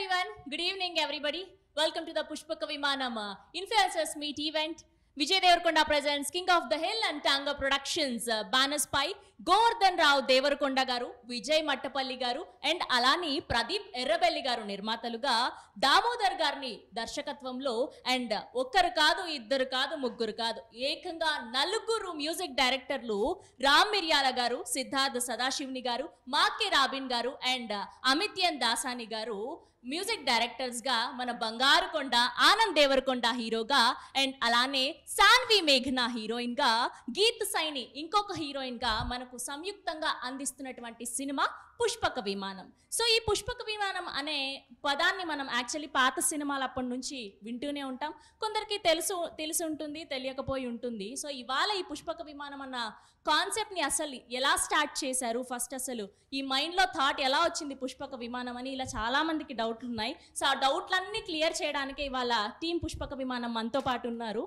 everyone. Good evening, everybody. Welcome to the Pushpaka Vimanam uh, Influencers Meet event. Vijay Devarkonda presents King of the Hill and Tanga Productions uh, banners పై గోవర్ధన్ రావు దేవరకొండ గారు విజయ్ మట్టపల్లి గారు and అలాని ప్రదీప్ ఎర్రబెల్లి గారు నిర్మాతలుగా దామోదర్ గారిని దర్శకత్వంలో and ఒక్కరు కాదు ఇద్దరు కాదు ముగ్గురు కాదు ఏకంగా నలుగురు మ్యూజిక్ డైరెక్టర్లు రామ్ మిర్యాల గారు సిద్ధార్థ సదాశివుని గారు మాకే రాబిన్ గారు అండ్ అమిత్యన్ దాసాని గారు మ్యూజిక్ డైరెక్టర్స్ గా మన బంగారు కొండ ఆనంద్ దేవరకొండ హీరోగా అండ్ అలానే సాన్వి మేఘన హీరోయిన్ గా గీత్ సైని ఇంకొక హీరోయిన్ గా మనకు సంయుక్తంగా అందిస్తున్నటువంటి సినిమా పుష్పక విమానం సో ఈ పుష్పక విమానం అనే పదాన్ని మనం యాక్చువల్లీ పాత సినిమాలు అప్పటి నుంచి వింటూనే ఉంటాం కొందరికి తెలుసు తెలిసి ఉంటుంది తెలియకపోయి ఉంటుంది సో ఇవాళ ఈ పుష్పక విమానం అన్న కాన్సెప్ట్ని అసలు ఎలా స్టార్ట్ చేశారు ఫస్ట్ అసలు ఈ మైండ్లో థాట్ ఎలా వచ్చింది పుష్పక విమానం అని ఇలా చాలా మందికి డౌట్లు ఉన్నాయి సో ఆ డౌట్లన్నీ క్లియర్ చేయడానికి ఇవాళ టీం పుష్పక విమానం మనతో పాటు ఉన్నారు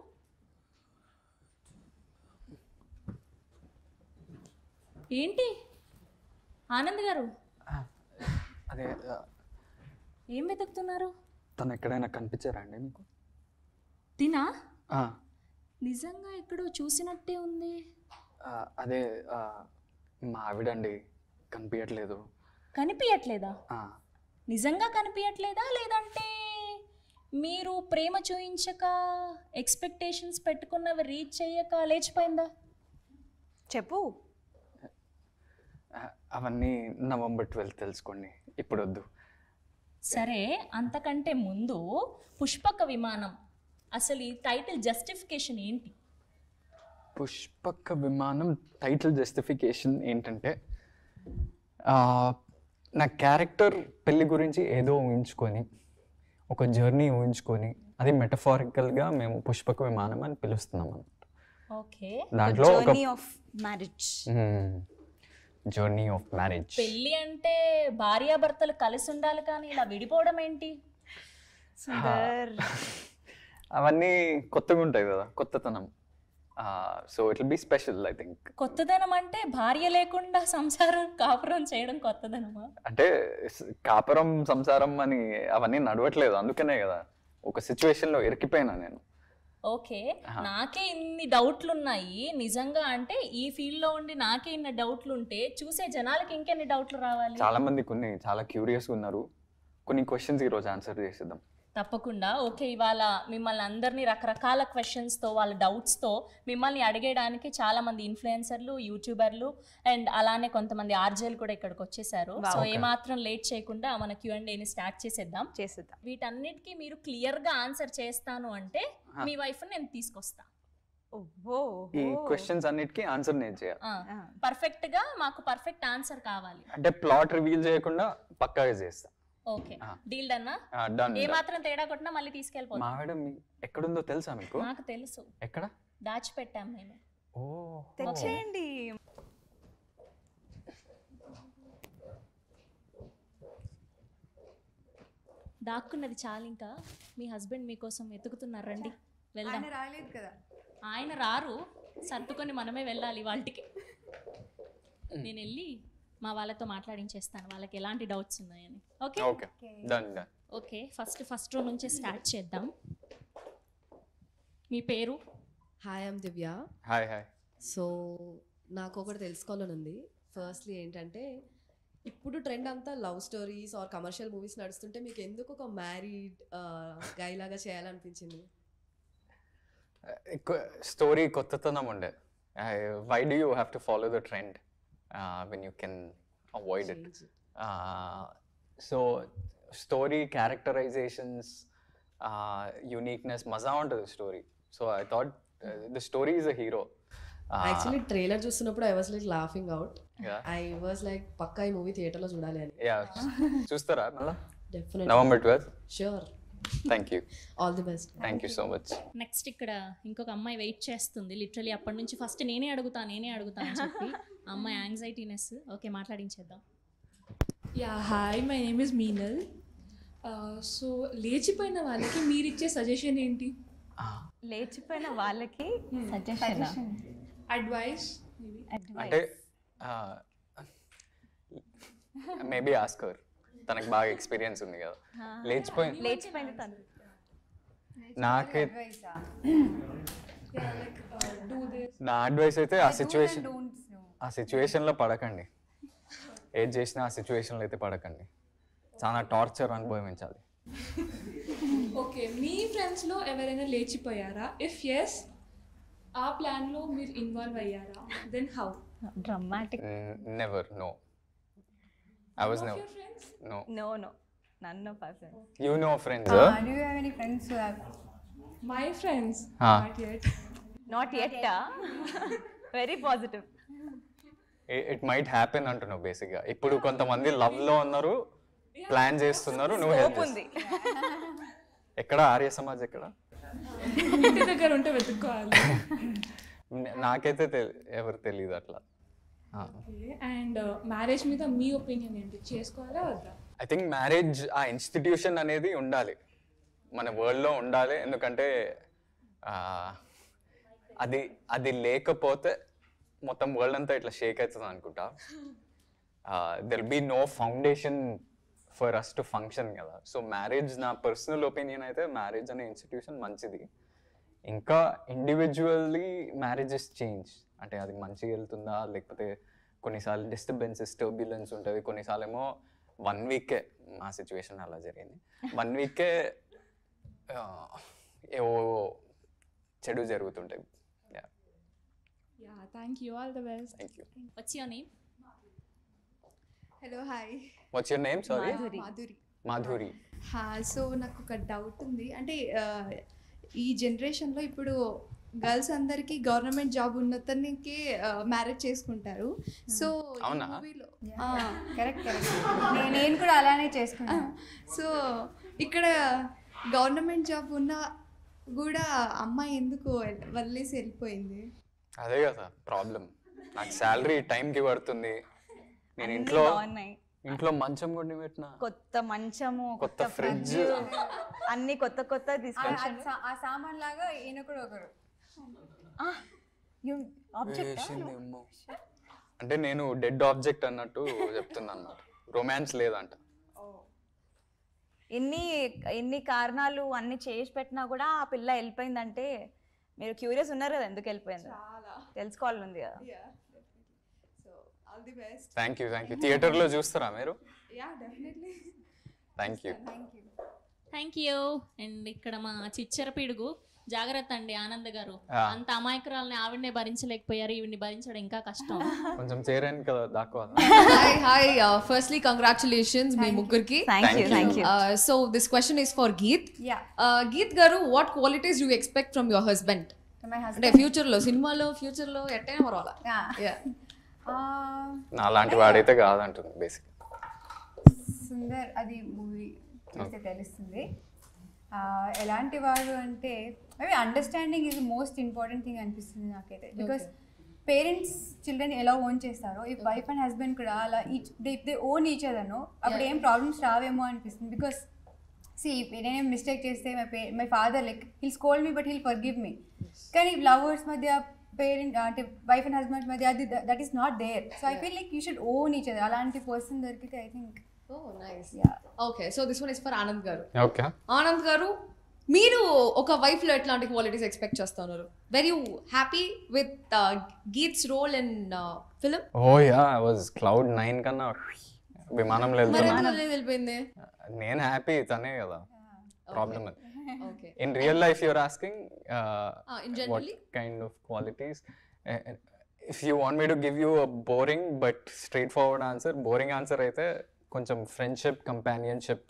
ఏంటి ఆనంద్ గారు ఆ, అదే ఆ, ఏం వెతుకుతున్నారు తను ఎక్కడైనా కనిపించారా అండి మీకు తినా ఆ, నిజంగా ఎక్కడో చూసినట్టే ఉంది ఆ, అదే ఆ, మా ఆవిడండి కనిపించట్లేదు కనిపించట్లేదా ఆ, నిజంగా కనిపించట్లేదా లేదంటే మీరు ప్రేమ చూయించక ఎక్స్పెక్టేషన్స్ పెట్టుకున్నవి రీచ్ చేయక లేచిపోయిందా చెప్పు ఆ, అవన్నీ నవంబర్ ట్వెల్త్ తెలుసుకోండి ఇప్పుడు వద్దు సరే అంతకంటే ముందు పుష్పక విమానం అసలు ఈ టైటిల్ జస్టిఫికేషన్ ఏంటి పుష్పక విమానం టైటిల్ జస్టిఫికేషన్ ఏంటంటే ఆ, నా క్యారెక్టర్ పెళ్లి గురించి ఏదో ఊహించుకొని ఒక జర్నీ ఊహించుకొని అది మెటఫారికల్గా మేము పుష్పక విమానం అని పిలుస్తున్నాం అన్నమాట ఓకే దాంట్లో ఒక journey of marriage journey of marriage పెళ్ళి అంటే భార్యాభర్తలు కలిసి ఉండాలి కానీ ఇలా విడిపోవడం ఏంటి సుందర్ అవన్నీ కొత్తగా ఉంటాయి కదా కొత్తతనం so it will be special I think కొత్తదనం అంటే భార్య లేకుండా సంసారం కాపురం చేయడం కొత్తదనమా అంటే స్- కాపురం సంసారం అని అవన్నీ నడవట్లేదు అందుకనే కదా ఒక సిచ్యువేషన్ లో ఇరికిపోయినా నేను ఓకే నాకే ఇన్ని డౌట్లు ఉన్నాయి నిజంగా అంటే ఈ ఫీల్డ్ లో ఉండి నాకే ఇన్ని డౌట్లు ఉంటే చూసే జనాలకి ఇంకెన్ని డౌట్లు రావాలి చాలా మంది కొన్ని చాలా క్యూరియస్ ఉన్నారు కొన్ని క్వశ్చన్స్ ఈ రోజు ఆన్సర్ చేసేద్దాం తప్పకుండా ఓకే ఇవాళ మిమ్మల్ని అందరినీ రకరకాల questions తో వాళ్ళ doubts తో మిమ్మల్ని అడిగేయడానికి చాలా మంది ఇన్ఫ్లుయెన్సర్లు యూట్యూబర్లు అండ్ అలానే కొంతమంది ఆర్జేలు కూడా ఇక్కడికి వచ్చేసారు Wow. సో ఏమాత్రం లేట్ చేయకుండా మన క్యూ అండ్ ఏని స్టార్ట్ చేసేద్దాం చేసేద్దాం వీటన్నిటికీ మీరు క్లియర్ గా ఆన్సర్ చేస్తాను అంటే Ah. మీ వైఫ్ నేను తీసుకొస్తా ఓహో ఈ క్వశ్చన్స్ అన్నిటికీ ఆన్సర్ నేను చేయాలి పర్ఫెక్ట్ గా మాకు పర్ఫెక్ట్ ఆన్సర్ కావాలి అంటే ప్లాట్ రివీల్ చేయకుండా పక్కాగా చేస్తా ఓకే Ah. డీల్ అన్నా డన్ ఏ మాత్రం తేడా కొట్టినా మళ్ళీ తీసుకెళ్ళిపోతాం మావిడ మీ ఎక్కడుందో తెలుసా మీకు నాకు తెలుసు ఎక్కడ దాచిపెట్టాం మేము ఓ తెచ్చేయండి దాక్కున్నది చాలు ఇంకా మీ హస్బెండ్ మీకోసం వెతుకుతున్నారు రండి వెళ్దాం రాలేదు కదా ఆయన రారు సర్దుకొని మనమే వెళ్ళాలి వాళ్ళకి నేను వెళ్ళి మా వాళ్ళతో మాట్లాడించేస్తాను వాళ్ళకి ఎలాంటి డౌట్స్ ఉన్నాయని okay okay done done okay first first row నుంచే స్టార్ట్ చేద్దాం మీ పేరు hi I'm Divya hi hi so నాకు ఒకటి తెలుసుకోవాలని ఉంది ఫస్ట్లీ ఏంటంటే ఇప్పుడు ట్రెండ్ అంతా love stories or commercial movies నడుస్తుంటే మీకు ఎందుకు ఒక మ్యారీడ్ గై లాగా చేయాలనిపించింది స్టోరీ కొత్తతనం ఉండే why do you have to follow the trend when you can avoid it Change. So story characterisations uniqueness మజా ఉంటుంది story so I thought the story is a hero actually trailer చూస్తున్నప్పుడు I was like laughing out I was like పక్కా ఈ movie థియేటర్లో చూడాలి అని yeah చూస్తారా మళ్ళా definite November twelfth sure thank you all the best thank you so much next ఇక్కడ ఇంకొక అమ్మాయి వెయిట్ చేస్తుంది లిటరలీ అప్పటి నుంచి ఫస్ట్ నేనే అడుగుతా నేనే అడుగుతా అని చెప్పి ఆ అమ్మాయి యాంగ్జైటీనెస్ ఓకే మాట్లాడించేద్దాం yeah hi my name is Meenal so లేచిపోయిన వాళ్ళకి మీరు ఇచ్చే సజెషన్ ఏంటి లేచిపోయిన వాళ్ళకి అడ్వైస్ అంటే మేబీ ఆస్కర్ తనకి బాగా ఎక్స్పీరియన్స్ ఉంది కదా లేచిపోయింది లేచిపోయింది తను నాకైతే Yeah, like uh, do this. నా అడ్వైస్ అయితే ఆ సిచ్యువేషన్ ఆ సిచ్యువేషన్లో పడకండి ఏది చేసినా ఆ సిచ్యువేషన్లో అయితే పడకండి చాలా టార్చర్ అనుభవించాలి ఓకే మీ ఫ్రెండ్స్లో ఎవరైనా లేచిపోయారా ఇఫ్ ఎస్ ఆ ప్లాన్లో మీరు ఇన్వాల్వ్ అయ్యారా then how dramatic never no I was never your friends no no no నన్ను person you know friends Uh, do you have any friends who have? My friends Ah. Not yet not yet very positive it might happen అంటున్నావు బేసిక్గా ఇప్పుడు కొంతమంది love లో ఉన్నారు plan చేస్తున్నారు నువ్వు help ఉంది ఎక్కడ ఆర్య సమాజ్ ఎక్కడ ఇంటి దగ్గర ఉంటే వెతుక్కోవాలి నే- నాకైతే తెలి- ఎవరు తెలియదు అట్లా అండ్ మ్యారేజ్ మీద మీ ఒపీనియన్ ఏంటి చేసుకోవాలా వద్దా ఐ థింక్ మ్యారేజ్ ఆ ఇన్స్టిట్యూషన్ అనేది ఉండాలి మన వరల్డ్లో ఉండాలి ఎందుకంటే ఆ, అది అది లేకపోతే మొత్తం వరల్డ్ అంతా ఇట్లా షేక్ అవుతుంది అనుకుంటా there be no foundation for us to function కదా సో మ్యారేజ్ నా పర్సనల్ ఒపీనియన్ అయితే మ్యారేజ్ అనే ఇన్స్టిట్యూషన్ మంచిది ఇంకా ఇండివిజువల్లీ మ్యారేజెస్ చేంజ్ అంటే అది మంచిగా వెళ్తుందా లేకపోతే కొన్నిసార్లు డిస్టర్బెన్సెస్ టర్బ్యులెన్స్ ఉంటుంది కొన్నిసార్లు ఏమో వన్ వీకే మా సిచ్యువేషన్ అలా జరిగింది వన్ వీకే ఏవో చెడు జరుగుతుంటాయి yeah thank you all the best thank you వచ్చి your name hello hi what's your name sorry Madhuri Madhuri హా సో నాకు ఒక డౌట్ ఉంది అంటే ఆ, ఈ జనరేషన్లో ఇప్పుడు గర్ల్స్ అందరికీ గవర్నమెంట్ జాబ్ ఉన్నతనికి మ్యారేజ్ చేసుకుంటారు సో అవునా? మూవీలో కరెక్ట్ కరెక్ట్ నేను కూడా అలానే చేసుకున్నాను సో ఇక్కడ గవర్నమెంట్ జాబ్ ఉన్న కూడా అమ్మాయి ఎందుకు వదిలేసి వెళ్ళిపోయింది అదే కదా ప్రాబ్లం నాకు శాలరీ టైంకి పడుతుంది నేను ఇంట్లో బాగున్నాయి ఇంట్లో మంచం కొన్ని పెట్టిన కొత్త మంచము కొత్త ఫ్రిడ్జ్ అన్ని కొత్త కొత్త తీసుకొచ్చాను ఆ సామాన్ లాగా ఈయన కూడా ఒకరు ఆబ్జెక్ట్ వేసిందేమో. అంటే నేను డెడ్ ఆబ్జెక్ట్ అన్నట్టు చెప్తున్నా అనమాట రొమాన్స్ లేదంట ఎన్ని ఎన్ని కారణాలు అన్ని చేసి పెట్టినా కూడా ఆ పిల్ల వెళ్ళిపోయిందంటే మీరు క్యూరియస్ ఉన్నారు కదా ఎందుకు వెళ్ళిపోయింది చాలా తెలుసుకోవాలని ఉంది కదా so all the best thank you thank you థియేటర్లో చూస్తారా మీరు yeah definitely thank you thank you and ఇక్కడ మా చిచ్చర పిడుగు జాగ్రత్త అండి ఆనంద్ గారు ఆ. అంత అమాయకురాలని ఆవిడనే భరించలేకపోయారు ఈవిడ్ని భరించడం ఇంకా కష్టం కొంచెం చేరాను కదా దాక్కోవాలి హాయ్ హాయ్ ఫస్ట్లీ కంగ్రాచులేషన్స్ మీ ముగ్గురికి thank you Thank thank you so this question is for Geeth yeah Geeth garu what qualities you expect from your husband my అంటే ఫ్యూచర్ లో సినిమాలో ఫ్యూచర్ లో ఎట్టైనా పర్వాలా Yeah. నా లాంటి వాడైతే కాదంటుంది బేసిక్ సుందర్ అది మూవీ చూస్తే తెలుస్తుంది ఆ, ఎలాంటి వాడు అంటే maybe understanding is most important thing అనిపిస్తుంది నాకైతే బికాస్ పేరెంట్స్ చిల్డ్రన్ ఎలా ఓన్ చేస్తారో ఈ వైఫ్ అండ్ హస్బెండ్ కూడా అలా each they they own each అదను అప్పుడు ఏం ప్రాబ్లమ్స్ రావేమో అనిపిస్తుంది బికాస్ సి నేనేం మిస్టేక్ చేస్తే my pa my father like he'll scold me but he'll forgive me కానీ లవర్స్ మధ్య పేరెంట్ అంటే వైఫ్ అండ్ హస్బెండ్ మధ్య అది that is not there so I feel like you should own each other అలాంటి person దొరికితే I think oh nice yeah okay so this one is for Anand garu okay Anand garu మీరు ఒక wife లో ఎట్లాంటి qualities expect చేస్తున్నారు very you happy with Geeth's role in film oh yeah I was cloud nine కన్నా విమానంలో మరి వెళ్తున్నా ఎందుకు వదిలేసి వెళ్ళిపోయింది నేను హ్యాపీ తనే కదా ప్రాబ్లమ్ అది okay in real life you're asking in what generally? kind of qualities Uh, if you want me to give you a boring but straightforward answer boring answer అయితే కొంచెం friendship companionship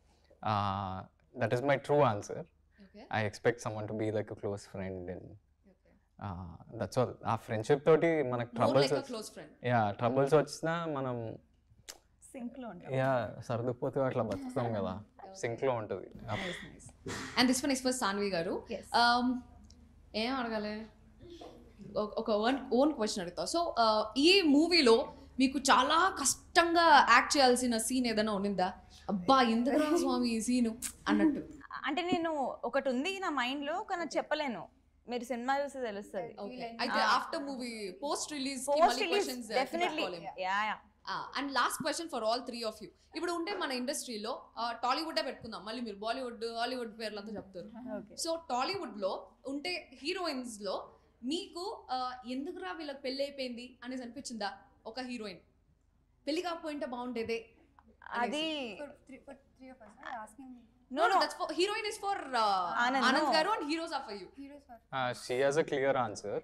that is my true answer okay I expect someone to be like a close friend and that's all ఆ friendship తోటి మనకు more troubles like close friend yeah troubles వచ్చినా మనం సింక్లో ఉంటాం yeah సర్దుకుపోతే అట్లా బతుకుతాం కదా సింక్లో ఉంటుంది and this one is for Sanvi garu Um, ఏం అడగాలి ఒక- ఒక ఓన్ ఓన్ క్వశ్చన్ అడుగుతా సో ఈ మూవీలో మీకు చాలా కష్టంగా యాక్ట్ చేయాల్సిన సీన్ ఏదైనా ఉన్నిందా అబ్బా ఎందుకురా స్వామి ఈ సీను అన్నట్టు అంటే నేను ఒకటి ఉంది నా మైండ్ లో కానీ అది చెప్పలేను మీరు సినిమా చూస్తే తెలుస్తుంది ఓకే అయితే after movie post release post release definitely yeah yeah and last question for all three of you ఇప్పుడు ఉంటే మన ఇండస్ట్రీలో టాలీవుడ్ పెట్టుకుందాం మళ్ళీ మీరు బాలీవుడ్ హాలీవుడ్ పేర్లతో చెప్తారు ఓకే సో టాలీవుడ్ లో ఉంటే హీరోయిన్స్ లో మీకు ఆ, ఎందుకురా వీళ్ళకి పెళ్లి అయిపోయింది అనేసి అనిపించిందా ఒక హీరోయిన్ పెళ్లి కాకపోయింటే బాగుండేదే అది three of us asking no no heroine is for Anand, Anand no. Garu and heroes of you heroes for she has a clear answer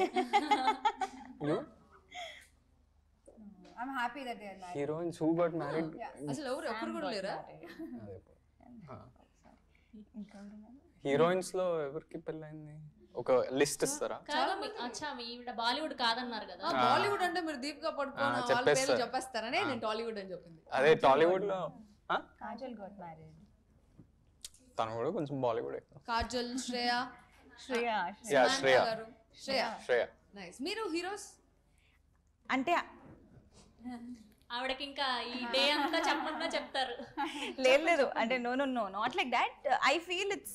I'm happy that they are married heroines who got married అసలు ఎవరు ఒక్కరు కూడా లేరా heroines లో ఎవరికి పెళ్ళైంది ఒక list ఇస్తారా కాదు మీ- అచ్చా మీ ఈవిడ బాలీవుడ్ కాదన్నారు కదా బాలీవుడ్ అంటే మీరు దీపికా పడుకోని ఆ, వాళ్ళ పేర్లు చెప్పేస్తారు. చెప్పేస్తారనే నేను టాలీవుడ్ అని చెప్పింది అదే టాలీవుడ్ లో ఆ? కాజల్ గోట్ మ్యారేజ్ తను కూడా కొంచెం Bollywood Kajal Shreya Shreya yeah Samantha Shreya garu Shreya Shreya nice మీరు హీరోస్ అంటే ఆవిడకి ఇంకా ఈ డే అంతా చెప్పమన్నా చెప్తారు లేదు లేదు అంటే no no no not like that I feel it's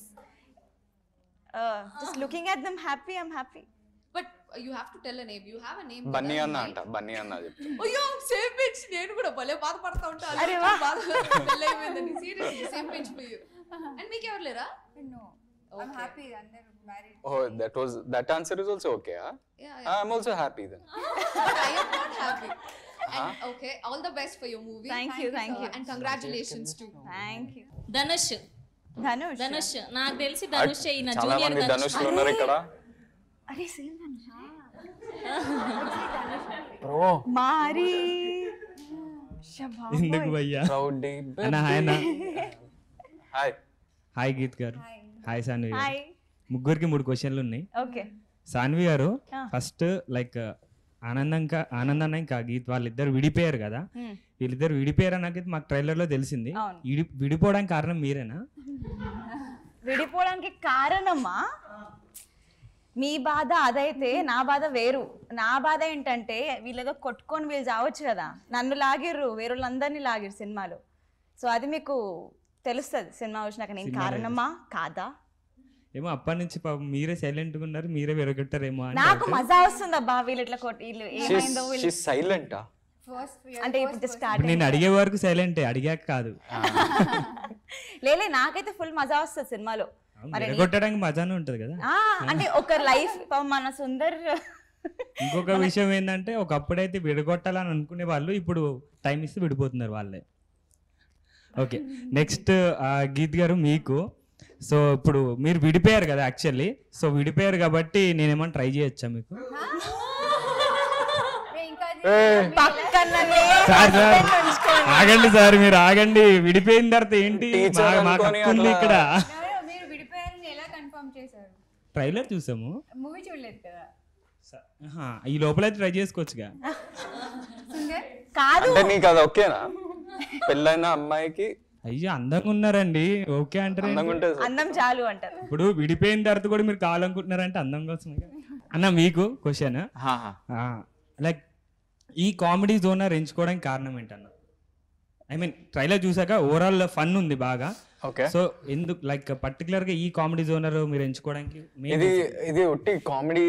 just looking at them happy I'm happy but you have to tell a name you have a name Bunny అన్న అంట బన్నీ అన్న చెప్తా అయ్యో సేమ్ పెంచ్ నేను కూడా భలే బాధపడతా ఉంటా అరే వా. పెళ్ళైపోయిందని seriously same pinch for you and మీకు ఎవరు లేరా నో ఐఎమ్ హ్యాపీ అందరూ married oh that was that answer is also okay Yeah, I'm also happy then but I am not happy. And okay, all the best for your movie. Thank you, thank you. And congratulations too. Thank you Dhanush Dhanush Dhanush నాకు తెలిసి ధనుష్ ఈయన చాలా junior మంది ధనుష్ ధనుష్లు ఉన్నారు ఇక్కడ అరే same Dhanush bro Maari ఎందుకు భయ్యా ప్రౌడ్ డే అన్న హాయ్ అన్న hi hi Geeth garu hi Saanvi గారు హాయ్ ముగ్గురికి మూడు క్వశ్చన్లు ఉన్నాయి ఓకే సాన్వి గారు Ah. ఫస్ట్ లైక్ ఆనందంగా ఆనందన్న ఇంకా గీత్ వాళ్ళిద్దరు విడిపోయారు కదా వీళ్ళిద్దరు విడిపోయారు అన్నది మాకు ట్రైలర్ లో తెలిసింది అవును. విడి- విడిపోవడానికి కారణం మీరేనా విడిపోవడానికి కారణమా మీ బాధ అదైతే నా బాధ వేరు నా బాధ ఏంటంటే వీళ్ళేదో కొట్టుకొని వీళ్ళు చావచ్చు కదా నన్ను లాగిర్రు వేరేళ్ళందరినీ లాగిర్రు సినిమాలో సో అది మీకు తెలుస్తుంది సినిమా వచ్చినాక నేను సినిమా కారణమా కాదా ఏమో అప్పటి నుంచి పాపం మీరే సైలెంట్ గా ఉన్నారు మీరే విరగొట్టారేమో అని నాకు doubt. మజా వస్తుంది అబ్బా వీళ్ళు ఇట్లా కొట్టి వీళ్ళు ఏమైందో వీళ్ళు షీ సైలెంటా ఫస్ట్ అంటే ఇప్పుడు ఇప్పుడు స్టార్ట్ నేను అడిగే వరకు సైలెంట్ అడిగాక కాదు లేలే నాకైతే ఫుల్ మజా వస్తుంది సినిమాలో అవును, మరి నీ- విరగొట్టడానికి మజానే ఉంటది కదా ఆ, అంటే ఒక లైఫ్ మన సుందర్ ఇంకొక విషయం ఏంటంటే ఒకప్పుడైతే విడగొట్టాలని అనుకునే వాళ్ళు ఇప్పుడు టైం ఇస్తే విడిపోతున్నారు వాళ్ళే ఓకే నెక్స్ట్ గీత్ గారు మీకు సో ఇప్పుడు మీరు విడిపోయారు కదా యాక్చువల్లీ సో విడిపోయారు కాబట్టి నేనేమన్నా ట్రై చేయొచ్చా మీకు ఇంకా పక్కననే సార్ సార్ husband ఉంచుకోండి. ఆగండి సార్ మీరు ఆగండి విడిపోయిన తర్వాత ఏంటి Teacher మా- మాకు అనుకొని హక్కు ఉంది అట్లా- ఇక్కడ ఎవరో మీరు విడిపోయారని ఎలా కన్ఫర్మ్ చేశారు ట్రైలర్ చూసాము మూవీ చూడలేదు కదా స- ఆహా, ఈ లోపల అయితే ట్రై చేసుకోవచ్చుగా సుందర్ కాదు అంటే నీకు అది ఓకేనా పెళ్ళైన అమ్మాయికి అయ్యో అందంగా ఉన్నారండి ఓకే అంటారు అందంగా ఉంటే అందం చాలు అంటారు ఇప్పుడు విడిపోయిన తర్వాత కూడా మీరు కావాలనుకుంటున్నారంటే అందం కోసమే కదా. అన్న మీకు క్వశ్చన్ హా, హా. లైక్ ఈ కామెడీ జోనర్ ఎంచుకోవడానికి కారణం ఏంటన్న ఐ మీన్ ట్రైలర్ చూసాక ఓవరాల్ ఫన్ ఉంది బాగా ఓకే సో ఎందుకు లైక్ పర్టికులర్ గా ఈ కామెడీ జోనర్ మీరు ఎంచుకోవడానికి main ఇది reason? ఇది ఒట్టి comedy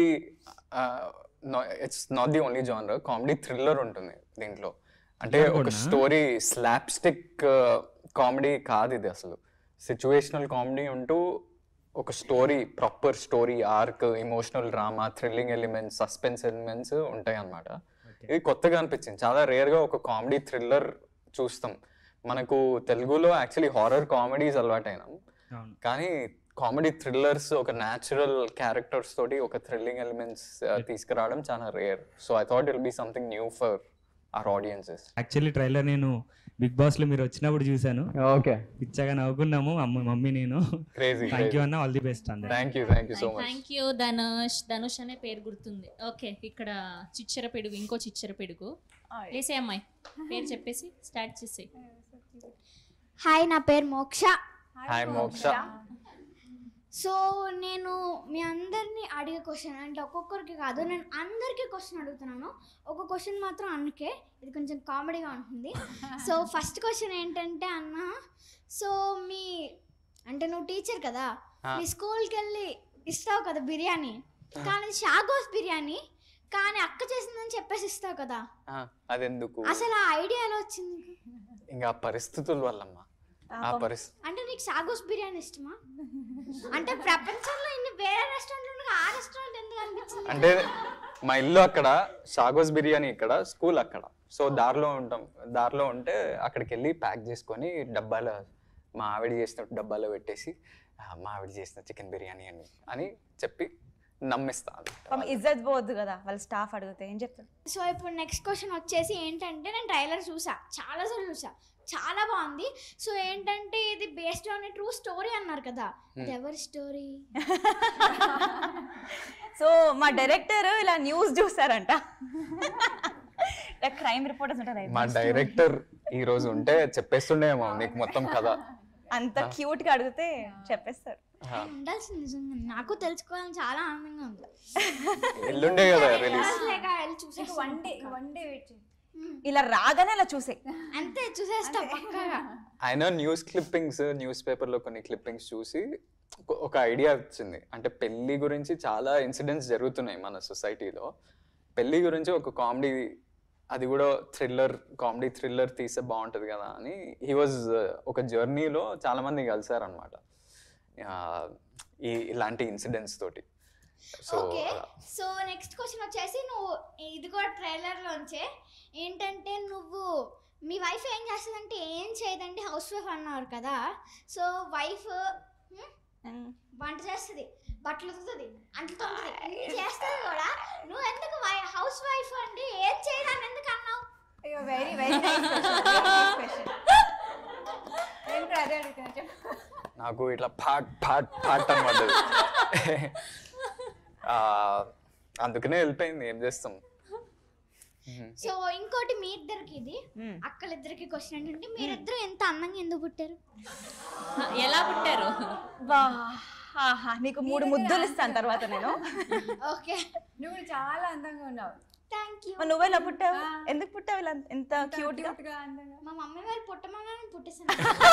it's not the only genre comedy thriller ఉంటుంది దీంట్లో అంటే Thriller ఒక కూడానా? స్టోరీ స్లాప్ స్టిక్ కామెడీ కాదు ఇది అసలు సిచ్యువేషనల్ కామెడీ ఉంటూ ఒక story proper story arc emotional drama thrilling elements suspense elements ఉంటాయి అన్నమాట ఇది కొత్తగా అనిపించింది చాలా రేర్గా ఒక కామెడీ థ్రిల్లర్ చూస్తాం మనకు తెలుగులో యాక్చువల్లీ హారర్ కామెడీస్ అలవాటైనాం అవును కానీ కామెడీ థ్రిల్లర్స్ ఒక న్యాచురల్ క్యారెక్టర్స్ తోటి ఒక థ్రిల్లింగ్ ఎలిమెంట్స్ తీసుకురావడం చాలా rare so I thought it'll be something new for our audiences actually trailer నేను బిగ్ బాస్ లో మీరు వచ్చినప్పుడు చూసాను ఓకే పిచ్చగా నవ్వుకున్నాము అమ్మ మమ్మీ నేను క్రేజీ థ్యాంక్ యూ అన్న ఆల్ ది బెస్ట్ అందరు thank you thank you so much thank you Dhanush Dhanush అనే పేరు గుర్తుంది ఓకే ఇక్కడ చిచ్చర పెడుగు ఇంకో చిచ్చర పెడుగు లేసే అమ్మాయి పేరు చెప్పేసి స్టార్ట్ చేసి హాయ్ నా పేరు మోక్ష హాయ్ మోక్ష సో నేను మీ అందరినీ అడిగే క్వశ్చన్ అంటే ఒక్కొక్కరికి కాదు నేను అందరికీ క్వశ్చన్ అడుగుతున్నాను ఒక క్వశ్చన్ మాత్రం అన్నకే ఇది కొంచెం కామెడీగా ఉంటుంది సో ఫస్ట్ క్వశ్చన్ ఏంటంటే అన్న సో మీ అంటే నువ్వు టీచర్ కదా ఆ. మీ స్కూల్కి వెళ్ళి ఇస్తావు కదా బిర్యానీ కానీ షాగోస్ బిర్యానీ కానీ అక్క చేసిందని చెప్పేసి ఇస్తావు కదా ఆ, అదెందుకు అసలు ఆ ఐడియా ఎలా వచ్చింది నీకు? ఇంకా పరిస్థితుల వల్లమ్మా ఆ పరిస్థితి అంటే నీకు సాగోస్ బిర్యానీ ఇష్టమా అంటే ప్రపంచంలో ఇన్ని వేరే రెస్టారెంట్లు ఆ రెస్టారెంట్ ఎందుకు అనిపించింది అంటే మా ఇల్లు అక్కడ షాగోస్ బిర్యానీ ఇక్కడ స్కూల్ అక్కడ సో దారిలో ఉంటాం దారిలో ఉంటే అక్కడికి వెళ్ళి ప్యాక్ చేసుకొని డబ్బాలో మా ఆవిడ చేసిన డబ్బాలో పెట్టేసి "ఆ, మా ఆవిడ చేసిన చికెన్ బిర్యానీ అని అని చెప్పి నమ్మిస్తాను పాపం ఇజ్జత్ పోవద్దు కదా వాళ్ళ స్టాఫ్ అడిగితే ఏం చెప్తారు సో ఇప్పుడు నెక్స్ట్ క్వశ్చన్ వచ్చేసి ఏంటంటే నేను ట్రైలర్ చూసా చాలాసార్లు చూసా చాలా బాగుంది సో ఏంటంటే ఇది బేస్డ్ ఆన్ ట్రూ స్టోరీ అన్నారు కదా ఇది ఎవరి స్టోరీ సో మా డైరెక్టర్ ఇలా న్యూస్ చూసారంట క్రైమ్ రిపోర్టర్స్ ఉంటారు మా డైరెక్టర్ ఈ రోజు ఉంటే చెప్పేస్తుండేమో నీకు మొత్తం కథ అంత క్యూట్ గా అడిగితే చెప్పేస్తారు ఆ, ఉండాల్సింది నిజంగా నాకు తెలుసుకోవాలని చాలా ఆనందంగా ఉంది ఎల్లుండే కదా రిలీజ్ లేక వెళ్ళి చూసేస్తా. One day one day wait చేయి ఇలా రాగానే ఇలా చూసే అంతే చూసేస్తా పక్కగా ఆయన న్యూస్ క్లిప్పింగ్స్ న్యూస్ పేపర్లో కొన్ని క్లిప్పింగ్స్ చూసి ఒక- ఒక ఐడియా వచ్చింది అంటే పెళ్లి గురించి చాలా ఇన్సిడెంట్స్ జరుగుతున్నాయి మన సొసైటీలో పెళ్లి గురించి ఒక కామెడీ అది కూడా థ్రిల్లర్ కామెడీ థ్రిల్లర్ తీస్తే బాగుంటుంది కదా అని హీ వాజ్ ఒక జర్నీలో చాలా మంది కలిసారనమాట ఈ ఇలాంటి ఇన్సిడెంట్స్ తోటి so okay so next question వచ్చేసి నువ్వు ఇది కూడా ట్రైలర్ లోంచే ఏంటంటే నువ్వు మీ వైఫ్ ఏం చేస్తుందంటే ఏం చేయదండి హౌస్ వైఫ్ అన్నారు కదా సో వైఫ్ వంట చేస్తుంది బట్టలు ఉతుకుతుంది అంట్లు తోముతుంది ఇన్ని చేస్తుంది కూడా నువ్వు ఎందుకు హౌస్ వైఫ్ అండి ఏం చేయడానికి ఎందుకు అన్నావు అయ్యో వెరీ వెరీ నైస్ క్వశ్చన్ నేను కూడా అదే అడుగుతున్నా చెప్పు నాకు ఇట్లా పాట్ పాట్ పాట్ అని పడ్డది ఆ, అందుకనే వెళ్ళిపోయింది ఏం చేస్తాం సో ఇంకోటి మీ ఇద్దరికి ఇది అక్కలిద్దరికి క్వశ్చన్ ఏంటంటే మీరిద్దరు ఎంత అందంగా ఎందుకు పుట్టారు ఎలా పుట్టారు వా ఆహా, నీకు మూడు ముద్దులు ఇస్తాను తర్వాత నేను ఓకే నువ్వు చాలా అందంగా ఉన్నావు థ్యాంక్ యూ మరి నువ్వెలా పుట్టావు ఎందుకు పుట్టావు ఇలా ఎంత క్యూట్ గా Cute గా అందంగా మా మమ్మీ వాళ్ళు పుట్టమని పుట్టేసాను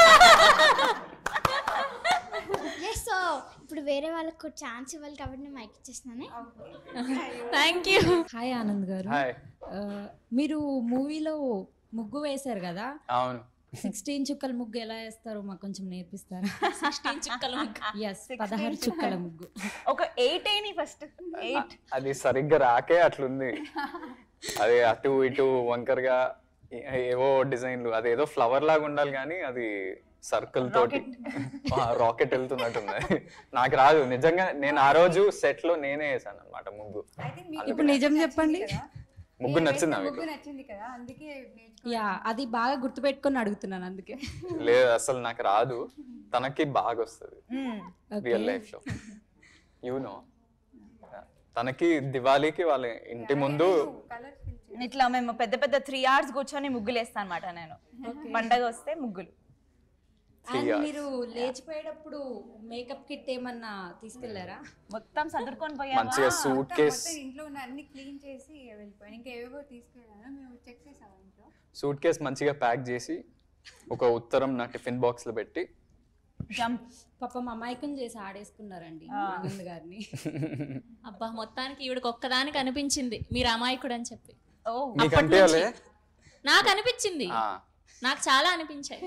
ఎస్ సో ఇప్పుడు వేరే వాళ్ళకి ఛాన్స్ ఇవ్వాలి కాబట్టి నేను మైక్ ఇచ్చేస్తున్నాను థ్యాంక్ యూ హాయ్ ఆనంద్ గారు హాయ్ ఆ, మీరు మూవీలో ముగ్గు వేశారు కదా అవును సిక్స్టీన్ చుక్కల ముగ్గు ఎలా వేస్తారో మాకు కొంచెం నేర్పిస్తారా సిక్స్టీన్ చుక్కల ముగ్గు ఎస్ పదహారు చుక్కల ముగ్గు ఒక ఎయిట్ అయినాయి ఫస్ట్ ఎయిట్ అది సరిగ్గా రాకే అట్లుంది అది అటు ఇటు వంకరగా ఏ- ఏవో డిజైన్లు అదేదో ఫ్లవర్ లాగా ఉండాలి కానీ అది సర్కిల్ తోటి రాకెట్ వెళ్తున్నట్టుంది నాకు రాదు నిజంగా నేను ఆ రోజు సెట్ లో నేనే వేసాను అనమాట ముగ్గు ఐ థింక్ మీకు ఇప్పుడు నిజం చెప్పండి ముగ్గు నచ్చిందా ముగ్గు మీకు నచ్చింది కదా అందుకే నేర్చుకో యా అది బాగా గుర్తుపెట్టుకొని అడుగుతున్నాను అందుకే లేదు అసలు నాకు రాదు తనకి బాగా వస్తుంది Okay. రియల్ లైఫ్ లో యూ నో తనకి దివాళీకి వాళ్ళ ఇంటి ముందు కలర్స్ పిలిచి ఇట్లా మేము పెద్ద పెద్ద త్రీ అవర్స్ కూర్చొని ముగ్గులు వేస్తాను అనమాట నేను పండగ వస్తే ముగ్గులు అండ్ మీరు లేచిపోయేటప్పుడు మేకప్ కిట్ ఏమన్నా తీసుకెళ్లారా మొత్తం సదురుకొని పోయావా మంచిగా సూట్ మొత్తం కేస్ మొత్తం ఇంట్లో ఉన్న అన్ని క్లీన్ చేసి వెళ్ళిపోయాను ఇంకా ఏవేవో తీసుకెళ్ళాను మేము చెక్ చేసాము ఇంట్లో సూట్ కేస్ మంచిగా ప్యాక్ చేసి ఒక ఉత్తరం నా టిఫిన్ బాక్స్ లో పెట్టి జంప్ పాపం అమాయకం చేసి ఆడేసుకున్నారండి ఆనంద్ గారిని అబ్బా మొత్తానికి ఈవిడకి ఒక్కదానికి అనిపించింది మీరు అమాయకుడు అని చెప్పి ఓ నీకు అప్పటి అనిపించలే నాకు అనిపించింది ఆ, నాకు చాలా అనిపించాయి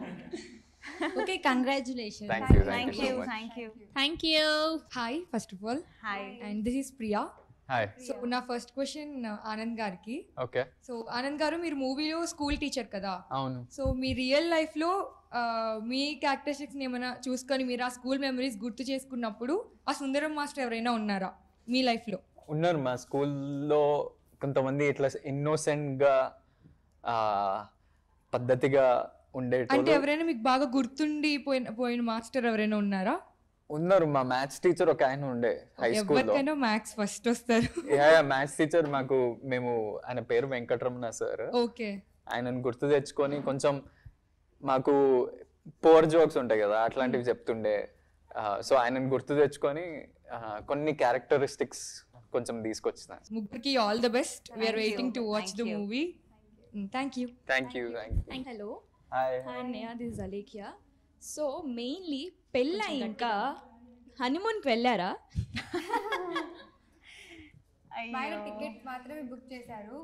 okay congratulation thank you thank thank you you so much thank you thank you hi first of all hi and this is Priya hi so నా ఫస్ట్ క్వశ్చన్ ఆనంద్ గారికి ఓకే సో ఆనంద్ గారు మీరు మూవీలో స్కూల్ టీచర్ కదా అవును సో మీ real లైఫ్లో మీ క్యారెక్టరిస్టిక్స్ని ఏమైనా చూసుకొని మీరు ఆ స్కూల్ మెమరీస్ గుర్తు చేసుకున్నప్పుడు ఆ సుందరం మాస్టర్ ఎవరైనా ఉన్నారా మీ లైఫ్లో ఉన్నారు మా స్కూల్లో కొంతమంది ఇట్లా innocent గా ఆ, పద్ధతిగా అంటే ఉండేటోళ్ళు ఎవరైనా మీకు బాగా గుర్తుండి పోయిన పోయిన మాస్టర్ ఎవరైనా ఉన్నారా ఉన్నారు మా మ్యాథ్స్ టీచర్ ఒక ఆయన ఉండే హై స్కూల్లో ఎవరికైనా మ్యాథ్స్ ఫస్ట్ వస్తారు మ్యాథ్స్ టీచర్ మాకు మేము ఆయన పేరు వెంకటరమణ సార్ ఓకే ఆయనను గుర్తు తెచ్చుకొని కొంచెం మాకు పోర్ జోక్స్ ఉంటాయి కదా అట్లాంటివి చెప్తుండే సో ఆయనను గుర్తు తెచ్చుకొని ఆ, కొన్ని క్యారెక్టరిస్టిక్స్ కొంచెం తీసుకొచ్చిన ముగ్గురికి all the best we are waiting to watch the movie thank you thank you thank you hello hi hi అన్నయ్య దిస్ అలేఖ్య సో మెయిన్లీ పెళ్ళి ఇంకా హనీమూన్కి వెళ్ళారా మా ఆయన టికెట్ మాత్రమే బుక్ చేశారు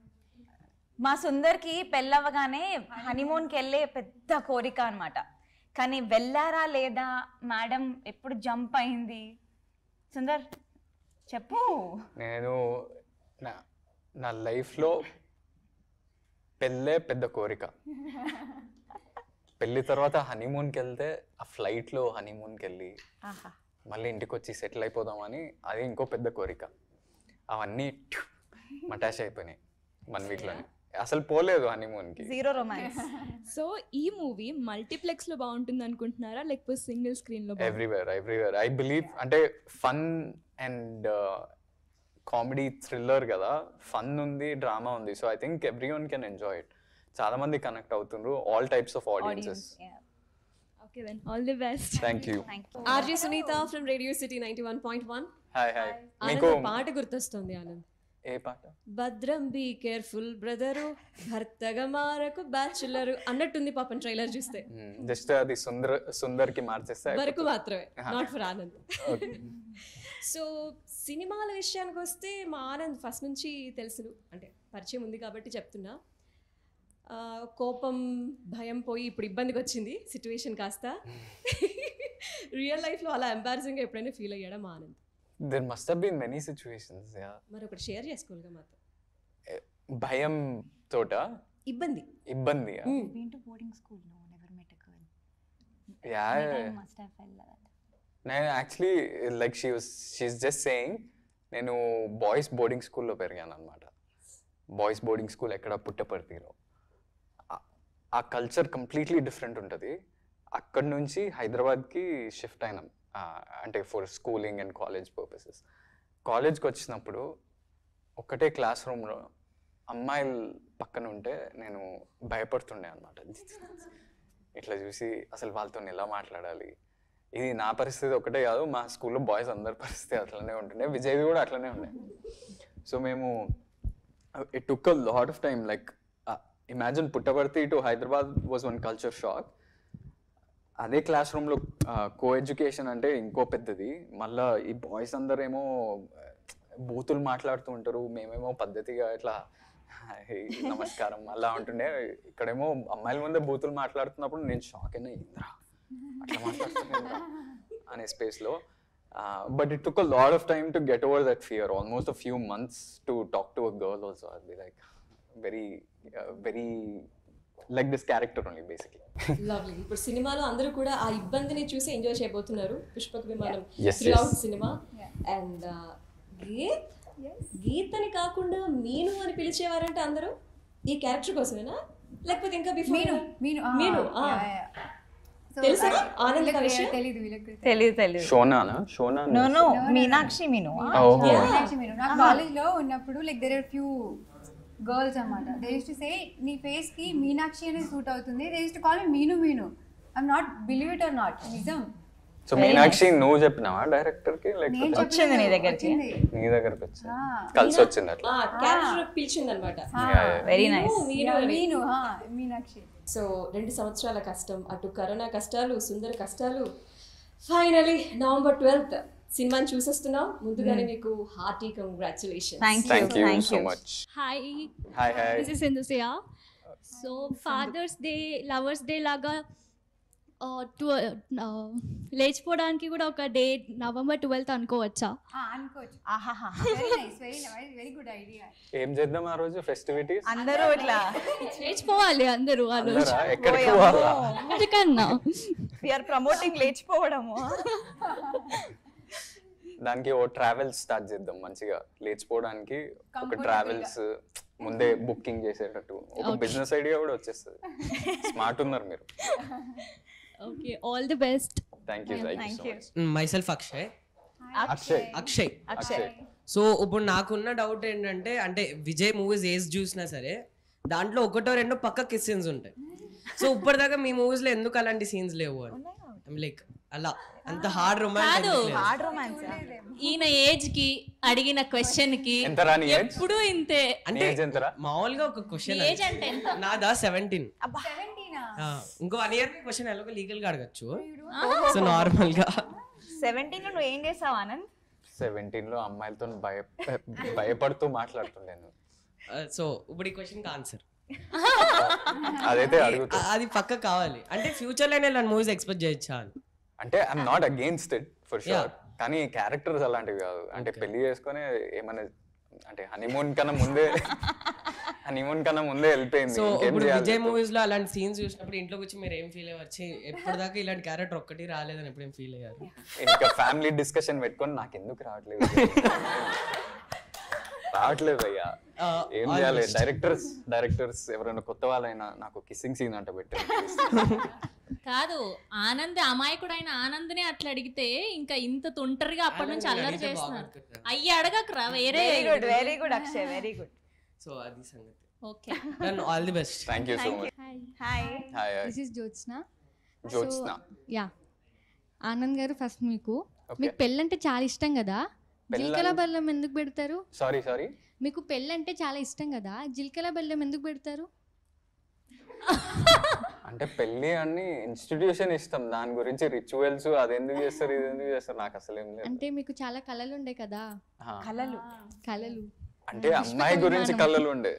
మా సుందర్కి పెళ్ళవగానే హనీమూన్కి వెళ్ళే పెద్ద కోరిక అన్నమాట కానీ వెళ్ళారా లేదా మేడం ఎప్పుడు జంప్ అయింది సుందర్ చెప్పు నేను నా నా లైఫ్లో పెళ్ళే పెద్ద కోరిక పెళ్ళి తర్వాత హనీమూన్కి వెళ్తే ఆ ఫ్లైట్లో హనీమూన్కి వెళ్ళి ఆహా మళ్ళీ ఇంటికి వచ్చి సెటిల్ అయిపోదామని అది ఇంకో పెద్ద కోరిక అవన్నీ మటాష్ అయిపోయినాయి వన్ వీక్లోనే అసలు పోలేదు హనీమూన్కి జీరో రొమాన్స్ సో ఈ మూవీ మల్టీప్లెక్స్ లో బాగుంటుంది అనుకుంటున్నారా లేకపోతే సింగిల్ స్క్రీన్ లో ఎవ్రీవేర్ ఎవ్రీవేర్ ఐ బిలీవ్ అంటే ఫన్ అండ్ కామెడీ థ్రిల్లర్ కదా ఫన్ ఉంది డ్రామా ఉంది so I think everyone can enjoy it చాలా మంది కనెక్ట్ అవుతుండ్రు all types of audiences okay then all the best thank you RJ Sunitha from Radio City ninety one point one hi hi మీకు ఆనంద్ పాట గుర్తొస్తుంది ఆనంద్ ఏ పాట భద్రం be careful brother భర్తగా మారకు bachelor అన్నట్టుంది పాపం ట్రైలర్ చూస్తే జస్ట్ అది సుందర్ సుందర్ కి మార్చేస్తే వరకు అయిపోతుంది. మాత్రమే ఆహా. Not for Anand Okay. So సినిమాల విషయానికి వస్తే మా ఆనంద్ ఫస్ట్ నుంచి తెలుసు అంటే పరిచయం ఉంది కాబట్టి చెప్తున్నా ఆ, కోపం భయం పోయి ఇప్పుడు ఇబ్బందికి వచ్చింది సిచ్యువేషన్ కాస్త రియల్ లైఫ్లో అలా ఎంబారసింగ్గా ఎప్పుడైనా ఫీల్ అయ్యాడా మా Anand there must have been many situations yeah మరి ఒకటి షేర్ చేసుకోవాలిగా మాతో భయం తోట ఇబ్బంది ఇబ్బంది been to boarding school no never met a girl yeah Maybe I must have felt that నేను actually like she was she is just saying నేను boys boarding స్కూల్లో పెరిగాను అనమాట బాయ్స్ బోర్డింగ్ స్కూల్ ఎక్కడ పుట్టపర్తిలో ఆ- ఆ కల్చర్ కంప్లీట్లీ డిఫరెంట్ ఉంటుంది అక్కడ నుంచి హైదరాబాద్కి షిఫ్ట్ అయినాం ఆ, అంటే for schooling and college purposes కాలేజ్కి వచ్చినప్పుడు ఒకటే క్లాస్ రూమ్లో అమ్మాయిలు పక్కన ఉంటే నేను భయపడుతుండే అనమాట ఇట్లా చూసి అసలు వాళ్ళతో ఎలా మాట్లాడాలి ఇది నా పరిస్థితి ఒకటే కాదు మా స్కూల్లో బాయ్స్ అందరి పరిస్థితి అట్లనే ఉంటుండే విజయ్ది కూడా అట్లనే ఉండే సో మేము it took a lot of time like imagine Puttaparthi to Hyderabad was one culture shock అదే క్లాస్ రూమ్లో కో ఎడ్యుకేషన్ అంటే ఇంకో పెద్దది మళ్ళా ఈ బాయ్స్ అందరేమో బూతులు మాట్లాడుతూ ఉంటారు మేమేమో పద్ధతిగా ఇట్లా "హాయ్, నమస్కారం అలా ఉంటుండే ఇక్కడేమో అమ్మాయిల ముందే బూతులు మాట్లాడుతున్నప్పుడు నేను షాక్ అయినా ఇంద్రా అట్లా మాట్లాడుతున్నా అనే స్పేస్లో but it took a lot of time to get over that fear almost a few months to talk to a girl also అది like very very like this character only basically lovely ఇప్పుడు సినిమాలో అందరూ కూడా ఆ ఇబ్బందిని చూసి enjoy చేయబోతున్నారు Pushpaka Vimanam Yes, through yes. సినిమా అండ్ గీత్ గీత్ అని కాకుండా మీను అని పిలిచేవారంటే అందరూ ఈ క్యారెక్టర్ కోసమేనా లేకపోతే ఇంకా బిఫోర్ మీను మీను ఆ, మీను ఆ. yeah, yeah. So, తెలుసా I- ఆనంద్ వీళ్ళకి విషయం తెలీదు వీళ్ళకి తెలియదు తెలియదు షోనానా షోనా నో నో మీనాక్షి మీను ఓహో. మీనాక్షి మీను నా కాలేజ్ లో ఉన్నప్పుడు like there are few girls అన్నమాట దే యూస్ టు సే నీ ఫేస్ కి మీనాక్షి అనేది సూట్ అవుతుంది they used to call me Meenu Meenu I'm not believe it or not నిజం సో మీనాక్షి నువ్వు చెప్పినావా డైరెక్టర్ కి నేను లేకపోతే వచ్చింది నీ దగ్గరికి వచ్చింది. నీ దగ్గరకు వచ్చి ఆ. కలిసి వచ్చింది అట్లా ఆ క్యారెక్టర్ పిలిచింది అనమాట ఆ, Yeah, yeah. Very Meenu, nice Meenu అని. మీను ఆ, మీనాక్షి సో రెండు సంవత్సరాల కష్టం అటు కరోనా కష్టాలు సుందర కష్టాలు ఫైనలీ నవంబర్ ట్వెల్త్ సినిమాని చూసేస్తున్నాం ముందుగానే మీకు hearty congratulation thank you thank you thank so you much hi hi hi this is సింధుసియా so fathers day lovers day లాగా ఆ, టు- ఆ, లేచిపోవడానికి కూడా ఒక డే నవంబర్ ట్వెల్త్ అనుకోవచ్చా ఆ, అనుకోవచ్చు ఆహాహా very nice very nice very good idea ఏం చేద్దాం ఆ రోజు ఫెస్టివిటీస్ అందరూ ఇట్లా లేచిపోవాలి అందరూ ఆ రోజు అందరా ఎక్కడికి ఓయమ్మో. పోవాలా ఎందుకన్నా వీఆర్ ప్రమోటింగ్ లేచిపోవడము దానికి ఓ ట్రావెల్స్ స్టార్ట్ చేద్దాం మంచిగా లేచిపోవడానికి ఒక Comfortable ట్రావెల్స్ ముందే బుకింగ్ చేసేటట్టు ఒక Okay. బిజినెస్ ఐడియా కూడా వచ్చేస్తుంది స్మార్ట్ ఉన్నారు మీరు okay all the best thank you thank you Thank so you. Much myself Akshay Akshay Akshay Akshay so ఇప్పుడు నాకున్న డౌట్ ఏంటంటే అంటే విజయ్ మూవీస్ ఏజ్ చూసినా సరే దాంట్లో ఒకటో రెండో పక్క కిస్ సీన్స్ ఉంటాయి సో ఇప్పటిదాకా మీ మూవీస్ లో ఎందుకు అలాంటి సీన్స్ లేవు అని లైక్ అలా అంత హార్డ్ కాదు. రొమాన్స్ హార్డ్ రొమాన్స్ ఈయన ఏజ్ కి అడిగిన క్వశ్చన్ కి ఎంతరా నీ age? ఎప్పుడు ఇంతే అంటే ఏజ్ ఎంతరా మామూలుగా ఒక క్వశ్చన్ ఏజ్ అంటే ఎంత నాదా సెవెంటీన్ సెవెంటీనా ఇంకో వన్ ఇయర్ క్వశ్చన్ ఎలాగో లీగల్ గా అడగచ్చు సో నార్మల్ గా సెవెంటీన్ నువ్వు ఏం చేసావు ఆనంద్ సెవెంటీన్లో అమ్మాయిలతో భయ భయపడుతూ మాట్లాడుతుండేను సో ఇప్పుడు ఈ క్వశ్చన్కి ఆన్సర్ అదైతే అడుగుతా అది పక్క కావాలి అంటే ఫ్యూచర్లో నేను మూవీస్ ఎక్స్పెక్ట్ చేయొచ్చా అని అంటే I'm not against it for Yeah. Sure కానీ క్యారెక్టర్స్ అలాంటివి కాదు అంటే పెళ్లి చేసుకొని ఏమైనా అంటే హనీమూన్ కన్నా ముందే హనీమూన్ కన్నా ముందే వెళ్ళిపోయింది సో ఇంకేం ఇప్పుడు చేయాలి విజయ్ చెప్పు? మూవీస్ లో అలాంటి సీన్స్ చూసినప్పుడు ఇంట్లో వచ్చి మీరు ఏం ఫీల్ అయ్యారు వచ్చి ఎప్పటిదాకా ఇలాంటి క్యారెక్టర్ ఒక్కటి రాలేదని ఎప్పుడు ఏం ఫీల్ అయ్యారు ఇంకా ఫ్యామిలీ డిస్కషన్ పెట్టుకొని నాకు ఎందుకు రావట్లేదు రావట్లేదు అయ్యా Uh, ఏం all చేయాలి best. డైరెక్టర్స్ డైరెక్టర్స్ ఎవరైనా కొత్త వాళ్ళైనా నాకు కిస్సింగ్ సీన్ అంట పెట్టారు కాదు ఆనంద్ అమాయకుడైన ఆనంద్నే అట్లా అడిగితే ఇంకా ఇంత తుంటరిగా అప్పటి నుంచి ఆనంద్ని అల్లరి అడిగితే చేస్తున్నారు బాగుంటుంది కదా. అయ్యి అడగకరా వేరే very good very good Akshay very good so అది సంగతి okay all the best thank you so much hi hi hi this is Jyotsna Jyotsna yeah Anand గారు ఫస్ట్ మీకు Okay. మీకు పెళ్ళంటే చాలా ఇష్టం కదా పెళ్ళం- జిల్కల బెల్లం ఎందుకు పెడతారు సారీ సారీ మీకు పెళ్ళంటే చాలా ఇష్టం కదా జిల్కల బెల్లం ఎందుకు పెడతారు అంటే పెళ్లి అన్ని ఇన్స్టిట్యూషన్ ఇష్టం దాని గురించి రిచువల్స్ అది ఎందుకు చేస్తారు ఇది ఎందుకు చేస్తారు నాకు అసలు ఏం లేదు అంటే మీకు చాలా కళలు ఉండే కదా ఆ. కలలు కళలు అంటే అమ్మాయి గురించి కళ్ళలు ఉండే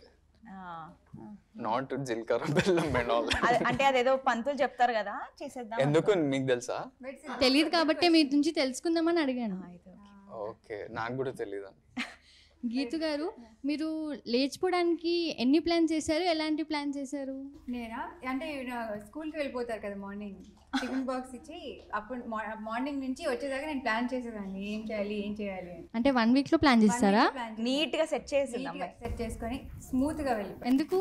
నాట్ జీలకర్ర బెల్లం అండ్ ఆల్ అది- అంటే అదేదో పంతులు చెప్తారు కదా చేసేద్దాం ఎందుకు మీకు తెలుసా తెలియదు కాబట్టి మీ నుంచి తెలుసుకుందామని అడిగాను ఓకే నాకు కూడా తెలియదు గీతు గారు మీరు లేచిపోవడానికి ఎన్ని ప్లాన్ చేశారు ఎలాంటి ప్లాన్ చేశారు నేనా అంటే స్కూల్కి వెళ్ళిపోతారు కదా మార్నింగ్ టిఫిన్ బాక్స్ ఇచ్చి అప్పుడు మార్నింగ్ నుంచి వచ్చేదాకా నేను ప్లాన్ చేసేదాన్ని ఏం చేయాలి ఏం చేయాలి అని అంటే వన్ వీక్ లో ప్లాన్ చేస్తారా నీట్ గా సెట్ చేసింది అమ్మాయి సెట్ చేసుకొని స్మూత్ గా వెళ్ళిపోయి ఎందుకు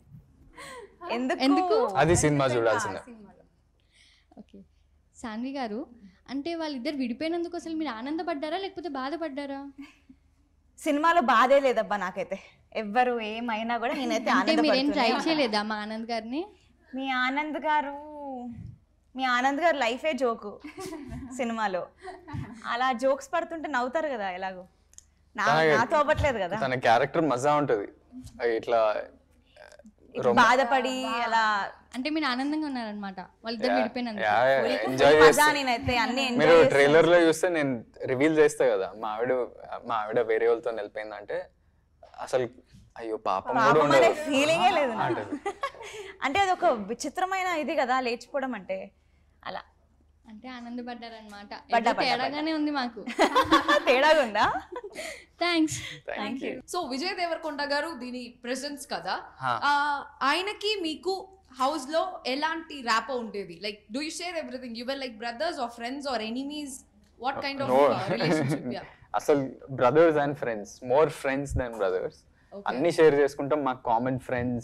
ఎందుకు ఎందుకు అది సినిమా చూడాల్సిందే ఓకే సాన్వి గారు అంటే వాళ్ళిద్దరు విడిపోయినందుకు అసలు మీరు ఆనందపడ్డారా లేకపోతే బాధపడ్డారా సినిమాలో బాధే లేదబ్బా నాకైతే ఎవ్వరు ఏమైనా కూడా నేనైతే అంటే మీరేం ట్రై ఆనందపడుతూనే చేయలేదా మా ఆనంద్ గారిని మీ ఆనంద్ గారు మీ ఆనంద్ గారు లైఫే జోకు సినిమాలో అలా జోక్స్ పడుతుంటే నవ్వుతారు కదా ఎలాగో నా తన- నాతో అవ్వట్లేదు కదా తన క్యారెక్టర్ మజా ఉంటది ఇట్లా ఇట్లా బాధపడి అలా అంటే మీరు ఆనందంగా ఉన్నారనమాట వాళ్ళిద్దరు విడిపోయినందుకు ఎంజాయ్ మజా చేస్తా నేనైతే అన్ని మీరు ఎంజాయ్ ట్రైలర్ లో చూస్తే నేను రివీల్ చేస్తా కదా మా ఆవిడ మా ఆవిడ వేరే వాళ్ళతో వెళ్ళిపోయిందంటే అసలు అయ్యో పాపం కూడా పాపం అనే ఉండదు ఫీలింగే లేదు నాకు. అంటది. అంటే అది ఒక విచిత్రమైన ఇది కదా లేచిపోవడం అంటే అలా అంటే ఆనందపడ్డారనమాట పడ్డా, ఏదో పడ్డా, తేడాగానే ఉంది మాకు తేడాగా ఉందా thanks thank you so Vijay Devarakonda గారు దీని ప్రెసెన్స్ కదా హా. ఆ, ఆయనకి మీకు హౌస్ లో ఎలాంటి ర్యాపో ఉండేది like do you share everything you were like brothers or friends or enemies what kind of No. Relationship yeah అసలు brothers and friends more friends than brothers అన్ని షేర్ చేసుకుంటాం మా కామన్ ఫ్రెండ్స్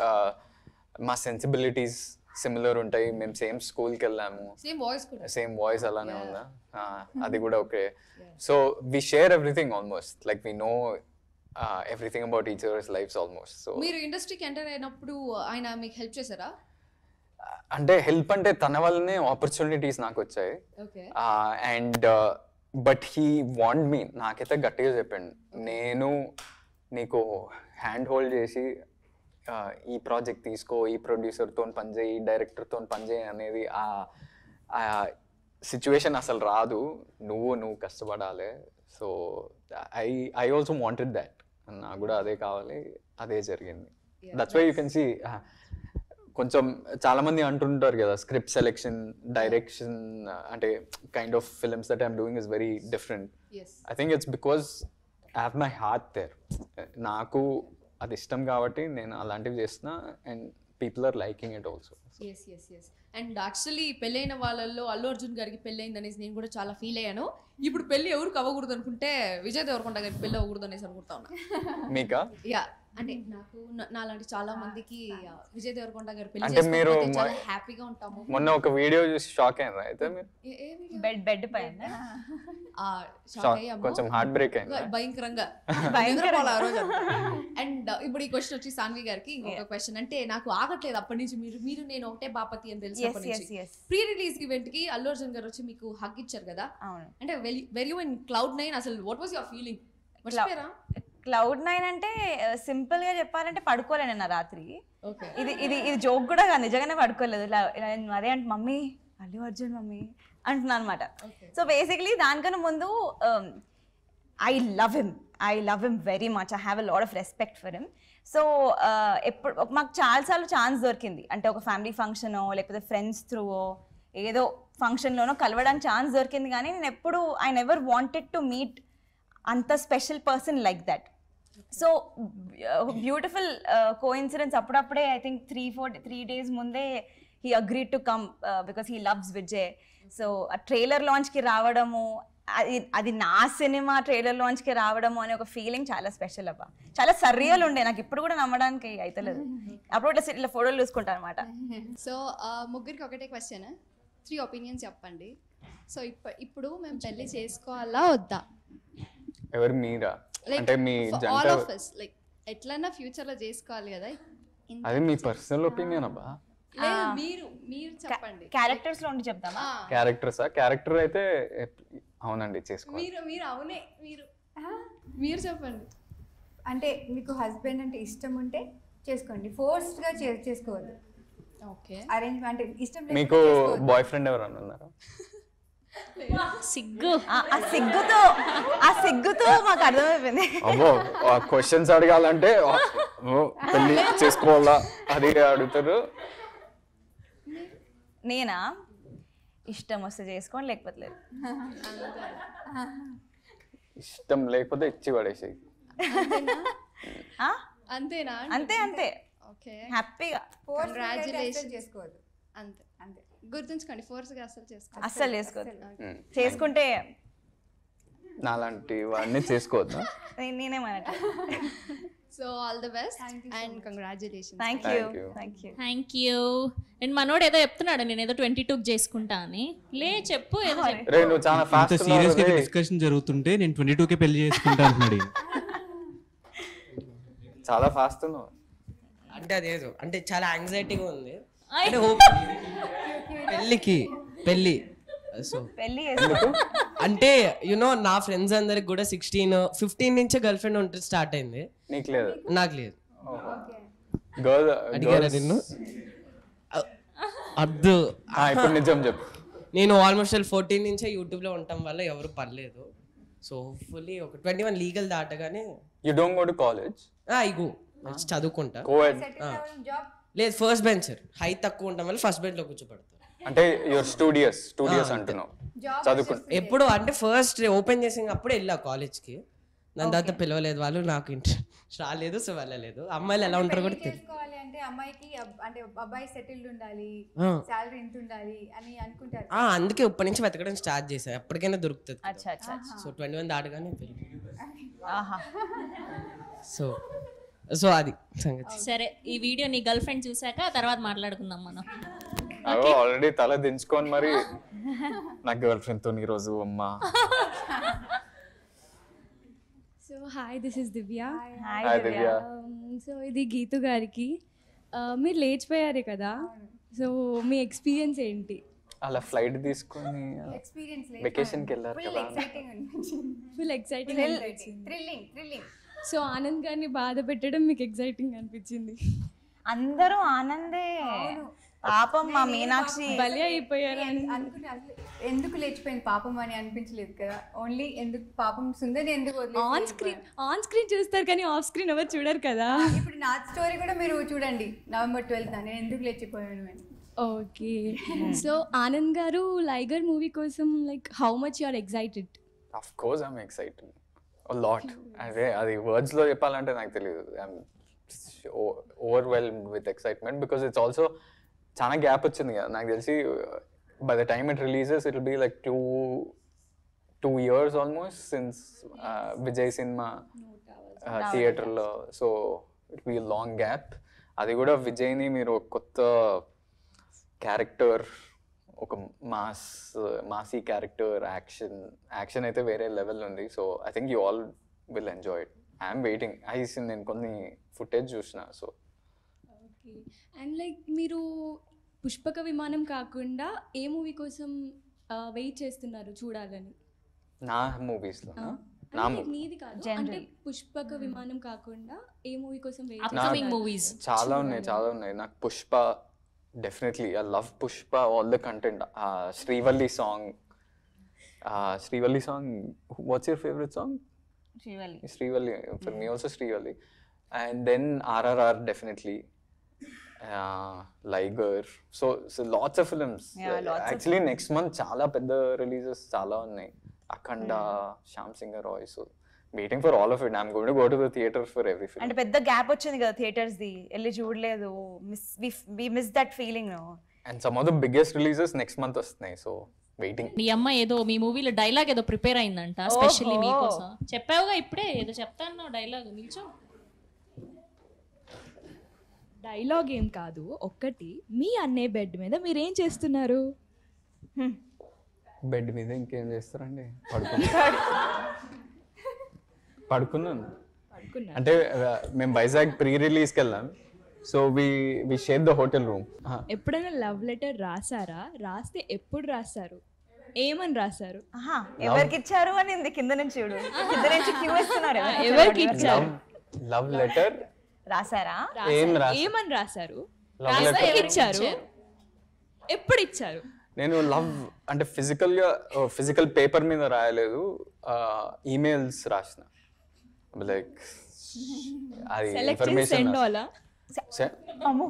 మా sensibilities similar ఉంటాయి మేము same స్కూల్కి వెళ్ళాము same voice కూడా సేమ్ వాయిస్ అలానే ఉందా ఆ, అది కూడా okay so we share everything almost like we know everything about each other's lifes almost so మీరు ఇండస్ట్రీకి ఎంటర్ అయినప్పుడు ఆయన మీకు హెల్ప్ చేశారా అంటే హెల్ప్ అంటే తన వల్లనే ఆపర్చునిటీస్ నాకు వచ్చాయి okay and but he want me నాకైతే గట్టిగా చెప్పండి నేను నీకు హ్యాండ్ హోల్డ్ చేసి ఆ, ఈ ప్రాజెక్ట్ తీసుకో ఈ ప్రొడ్యూసర్తో పనిచేయి ఈ డైరెక్టర్తో పనిచేయి అనేది ఆ సిచ్యువేషన్ అసలు రాదు నువ్వు నువ్వు కష్టపడాలి so I I also wanted that నాకు కూడా అదే కావాలి అదే జరిగింది that's why you can see కొంచెం చాలా మంది అంటుంటారు కదా స్క్రిప్ట్ సెలెక్షన్ డైరెక్షన్ అంటే kind of films that I'm doing is very different yes I think it's because I have my heart there నాకు అది ఇష్టం కాబట్టి నేను అలాంటివి చేస్తున్నా and people are liking it also yes yes yes and actually పెళ్ళైన వాళ్ళల్లో అల్లు అర్జున్ గారికి పెళ్ళైంది అనేసి నేను కూడా చాలా ఫీల్ అయ్యాను ఇప్పుడు పెళ్లి ఎవరికి అవ్వకూడదు అనుకుంటే విజయ్ దేవరకొండ గారికి పెళ్ళి అవ్వకూడదు అనేసి అనుకుంటా ఉన్నా మీకా యా అంటే నాకు నా- నాలాంటి చాలా మందికి ఆ, విజయ్ దేవరకొండ గారు పెళ్లి అంటే మీరు చేసుకోకపోతే చాలా మ- హ్యాపీగా ఉంటాము మొన్న ఒక వీడియో చూసి షాక్ అయినా అయితే మీరు ఏ- ఏ video? బెడ్ బెడ్ పైన ఆ, shock Shock, అయ్యాము. కొంచెం heart break అయిందా? భయంకరంగా భయంకరంగా. అండ్ ఇప్పుడు ఈ క్వశ్చన్ వచ్చి సాన్వి గారికి ఇంకొక క్వశ్చన్ అంటే నాకు ఆగట్లేదు అప్పటి నుంచి మీరు మీరు నేను ఒకటే బాపతి అని తెలిసినప్పటి Yes, నుంచి yes, yes. Pre release event కి అల్లు అర్జున్ గారు వచ్చి మీకు హగ్ ఇచ్చారు కదా అవును అంటే వెరీ ఇన్ క్లౌడ్ నైన్ అసలు వాట్ వాస్ యువర్ ఫీలింగ్ మర్చిపోయారా క్లౌడ్ నైన్ అంటే సింపుల్ గా చెప్పాలంటే పడుకోలే నేను ఆ రాత్రి ఓకే ఇది ఇది ఇది జోక్ కూడా కాదు నిజంగానే పడుకోలేదు ఇలా ఇలా నేను అదే అంటే మమ్మీ అల్లు అర్జున్ మమ్మీ అంటున్నాను అనమాట సో బేసిక్లీ దానికన్నా ముందు um, I love him I love him very much I have a lot of respect for him so ఎప్పుడు మాకు చాలాసార్లు ఛాన్స్ దొరికింది అంటే ఒక ఫ్యామిలీ ఫంక్షనో లేకపోతే ఫ్రెండ్స్ త్రూవో ఏదో ఫంక్షన్లోనో కలవడానికి ఛాన్స్ దొరికింది కానీ నేను ఎప్పుడు I never wanted to meet అంత special person like that so beautiful coincidence అప్పుడప్పుడే I think three four three days ముందే he agree to come because he loves Vijay so ఆ ట్రైలర్ లాంచ్కి రావడము అది అది నా సినిమా ట్రైలర్ లాంచ్కి రావడము అనే ఒక ఫీలింగ్ చాలా స్పెషల్ అబ్బా చాలా సర్రియల్ ఉండే నాకు ఇప్పుడు కూడా నమ్మడానికి అవుతలేదు అప్పుడు ఇట్లా ఇట్లా ఫోటోలు చూసుకుంటాను అనమాట సో ముగ్గురికి ఒకటే క్వశ్చన్ త్రీ ఒపీనియన్స్ చెప్పండి సో ఇప్ప ఇప్పుడు మేము పెళ్లి చేసుకోవాలా వద్దా ఎవరు మీరా లైక్ అంటే మీ ఆల్ జంట ఆఫ్ అస్ లైక్ ఎట్లన్నా ఫ్యూచర్లో చేసుకోవాలి కదా ఇంత అది మీ పర్సనల్ ఒపీనియన్ అబ్బా లేదు మీరు మీరు చెప్పండి క్యారెక్టర్స్లో ఉండి చెప్తామా క్యారెక్టర్సా క్యారెక్టర్ అయితే ఎప్- అవునండి చేసుకోవాలి మీరు మీరు అవునే మీరు మీరు చెప్పండి అంటే మీకు హస్బెండ్ అంటే ఇష్టం ఉంటే చేసుకోండి ఫోర్స్డ్గా చే చేసుకోవద్దు ఓకే అరేంజ్ అంటే ఇష్టం లేకపోతే మీకు చేసుకోవద్దు. బాయ్ ఫ్రెండ్ ఎవరన్నా ఉన్నారా సిగ్గు ఆ సిగ్గుతో ఆ సిగ్గుతో మాకు అర్థమైపోయింది అబ్బో ఆ క్వశ్చన్స్ అడగాలంటే ఆ, ఓ, పెళ్లి చేసుకోవాలా అది అడుగుతారు నేనా ఇష్టం వస్తే చేసుకోండి లేకపోతే లేదు ఇష్టం లేకపోతే ఇచ్చి పడేసి ఆ? అంతేనా అంతే అంతే ఓకే హ్యాపీగా Force గా అయితే కంగ్రాచులేషన్ అస్సలు చేసుకోవద్దు అంతే అంతే గుర్తుంచుకోండి ఫోర్స్గా అసలు చేసుకోండి అస్సలు చేసుకోవద్దు ఉమ్. చేసుకుంటే నాలాంటి వాడిని చేసుకోవద్దా నే- నేనేమనట్టు so all the best and congratulation thank you Thank you. Thank you thank you and మనోడు ఏదో చెప్తున్నాడు నేను ఏదో ట్వంటీ టూకి చేసుకుంటా అని లే చెప్పు ఏదో చెప్పు. రే నువ్వు చాలా అంత ఫాస్ట్ సీరియస్ గా డిస్కషన్ జరుగుతుంటే నేను ట్వంటీ టూకే పెళ్లి చేసుకుంటా అంటున్నాడు ఈయన. చాలా ఫాస్ట్ ఉన్నావు అంటే అదేదో అంటే చాలా యాంగ్జైటీగా ఉంది ఐ. అంటే hope- పెళ్ళికి పెళ్ళి సో పెళ్లి అంటే యునో నా ఫ్రెండ్స్ అందరికి కూడా సిక్స్టీన్ ఫిఫ్టీన్ నుంచే గర్ల్ ఫ్రెండ్ ఉంటుంది స్టార్ట్ అయింది నీకు లేదు నాకు లేదు గర్ల్ అడిగారా నిన్ను అద్దు ఇప్పుడు నిజం చెప్పు నేను ఆల్మోస్ట్ ఫోర్టీన్ నుంచే యూట్యూబ్లో ఉండటం వల్ల ఎవరు పర్లేదు సో హోప్ఫుల్లీ ఒక ట్వంటీ వన్ లీగల్ దాటగానే you don't go to college ఇగో చదువుకుంటా కోఎడ్ ఆ. లేదు ఫస్ట్ బెంచర్ హై తక్కువ ఉండటం వల్ల ఫస్ట్ బెంచ్ లో కూర్చోబడతారు అంటే యువర్ స్టూడియస్ స్టూడియస్ ఆ, అంటున్నావు Job చదువుకుంటా ఎప్పుడు అంటే ఫస్ట్ ఓపెన్ చేసిన అప్పుడే వెళ్ళా కాలేజ్కి దాని తర్వాత పిలవలేదు వాళ్ళు నాకు ఇంట్రెస్ట్ రాలేదు సో వెళ్ళలేదు అమ్మాయిలు ఎలా ఉంటారో కూడా పెళ్లి తెలియదు చేసుకోవాలి అంటే అమ్మాయికి అబ్- అంటే అబ్బాయి సెటిల్డ్ ఉండాలి ఆ. శాలరీ ఎంత ఉండాలి అని అనుకుంటారు ఆ, అందుకే ఇప్పటి నుంచి వెతకడం స్టార్ట్ చేశా ఎప్పటికైనా దొరుకుతుంది అచ్చా అచ్చా సో ట్వంటీ వన్ దాటగానే పెళ్ళి ఆహా సో సో అది సంగతి సరే ఈ వీడియో నీ గర్ల్ ఫ్రెండ్ చూసాక తర్వాత మాట్లాడుకుందాం మనం ఆల్రెడీ తల దించుకొని మరి నా గర్ల్ ఫ్రెండ్ తో ఈరోజు అమ్మా so hi this is Divya hi hi Divya Divya so ఇది గీతు గారికి Uh, మీరు లేచిపోయారు కదా సో మీ ఎక్స్పీరియన్స్ ఏంటి అలా ఫ్లైట్ తీసుకొని ఎక్స్పీరియన్స్ వెకేషన్ కి వెళ్ళారు కదా ఎక్సైటింగ్ అనిపించింది full exciting thrilling thrilling so Anand గారిని బాధ పెట్టడం మీకు ఎక్సైటింగ్ అనిపించింది అందరూ ఆనందే పాపం మా మీనాక్షి బలి అయిపోయారు అని అనుకునే అసలు ఎందుకు లేచిపోయింది పాపం అని అనిపించలేదు కదా ఓన్లీ ఎందుకు పాపం సుందరి ఎందుకు వదిలేసి ఆన్ స్క్రీన్ ఆన్ స్క్రీన్ చూస్తారు కానీ ఆఫ్ స్క్రీన్ ఎవరు చూడరు కదా ఇప్పుడు నా స్టోరీ కూడా మీరు చూడండి నవంబర్ ట్వెల్త్ నేను ఎందుకు లేచిపోయాను అని ఓకే సో ఆనంద్ గారు లైగర్ మూవీ కోసం like how much you are excited of course I'm excited lot అదే అది వర్డ్స్ లో చెప్పాలంటే నాకు తెలియదు I'm overwhelm with excitement because it's also చాలా గ్యాప్ వచ్చింది కదా నాకు తెలిసి by the time it releases it be like two two years almost since Vijay సినిమా థియేటర్లో so it be long gap అది కూడా విజయ్ని మీరు ఒక కొత్త క్యారెక్టర్ ఒక mass massy character action action అయితే వేరే లెవెల్ ఉంది so I think you all will enjoy it I'm waiting I నేను కొన్ని ఫుటేజ్ చూసిన సో ఓకే అండ్ లైక్ మీరు పుష్పక విమానం కాకుండా ఏ మూవీ కోసం వెయిట్ చేస్తున్నారు చూడాలని నా మూవీస్లో ఆ. నా అంటే మూవీ నీది కాదు అంటే General. పుష్పక విమానం కాకుండా ఏ మూవీ కోసం వెయిట్ Upcoming movies. చాలా ఉన్నాయి చాలా ఉన్నాయి నాకు Pushpa definitely I love Pushpa all the content Srivalli song Srivalli song what's your favourite song Srivalli Srivalli, for me also Srivalli. And then RRR definitely. Uh, Liger. So, so lots of films. Yeah, lots of Actually, next month చాలా పెద్ద releases చాలా ఉన్నాయి Akhanda Shyam Singha Roy so waiting for all of it I'm going to go to the theatre for every film అంటే పెద్ద gap వచ్చింది కదా theatres the వెళ్ళి చూడలేదు miss we miss that feeling and some of the biggest releases next month వస్తున్నాయి so waiting నీ అమ్మ ఏదో మీ మూవీలో డైలాగ్ ఏదో ప్రిపేర్ అయిందంట స్పెషల్లీ ఓహో. మీకోసం చెప్పావుగా ఇప్పుడే ఏదో చెప్తాను డైలాగ్ నిల్చో డైలాగ్ ఏం కాదు ఒక్కటి మీ అన్నే బెడ్ మీద మీరేం చేస్తున్నారు బెడ్ మీద ఇంకేం చేస్తారండి పడుకున్నాను పడుకున్నాను పడుకున్నారు అంటే uh, మేము వైజాగ్ ప్రీ రిలీజ్కి వెళ్ళాం so we we share the hotel room ఎప్పుడైనా లవ్ లెటర్ రాసారా రాస్తే ఎప్పుడు రాశారు ఏమని రాశారు ఎవరికి ఇచ్చారు అని ఉంది కింద నుంచి చూడు కింద నుంచి క్యూ ఇస్తున్నారు ఎవరికి ఎవరికి ఇచ్చారు? ఇచ్చారు లవ్ లెటర్ రాసారా ఏం రాశారు. రాసా- ఏమని రాశారు Love రాస్తే letter. ఇచ్చారు ఎప్పుడు ఇచ్చారు నేను లవ్ అంటే ఫిజికల్గా ఫిజికల్ పేపర్ మీద రాయలేదు ఈమెయిల్స్ రాసిన లైక్ అది సెలెక్ట్ చేసి ఇన్ఫర్మేషన్ సెండ్ అవ్వాలా అమ్మో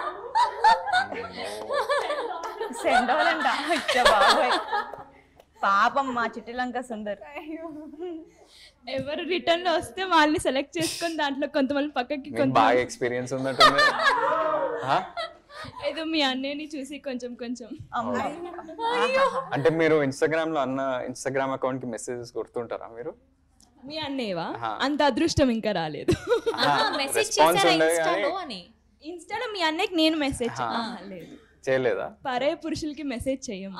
సెండోలంట అచ్చా బాబోయ్ పాపం మా చిట్టిలంక సుందర్ ఎవరు రిటర్న్ లో వస్తే వాళ్ళని సెలెక్ట్ చేసుకొని దాంట్లో కొంతమంది పక్కకి మీకు బాగా కొంత ఎక్స్పీరియన్స్ ఉన్నట్టుంది ఆ? ఏదో మీ అన్నయ్యని చూసి కొంచెం కొంచెం అంటే మీరు ఇన్స్టాగ్రామ్ లో అన్న ఇన్స్టాగ్రామ్ అకౌంట్ కి మెసేజెస్ కొడుతుంటారా మీరు మీ అన్నయ్యవా ఆహా. అంత అదృష్టం ఇంకా రాలేదు ఆహా, మెసేజ్ response చేశారా ఉండదు ఇన్స్టాలో కానీ- అని ఇన్స్టాలో మీ అన్నయ్యకి నేను మెసేజ్ ఆహా. లేదు చేయలేదా పరే పురుషులకి మెసేజ్ చెయ్యం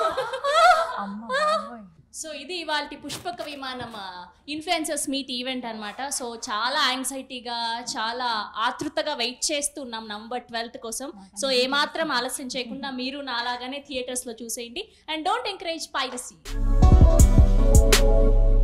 సో ఇది ఇవాళ Pushpaka Vimanam influencers meet event అన్నమాట సో చాలా యాంగ్జైటీగా చాలా ఆతృతగా వెయిట్ చేస్తున్నాం నంబర్ ట్వెల్త్ కోసం సో ఏమాత్రం ఆలస్యం చేయకుండా మీరు నాలాగానే థియేటర్స్లో చూసేయండి అండ్ డోంట్ ఎంకరేజ్ పైరసీ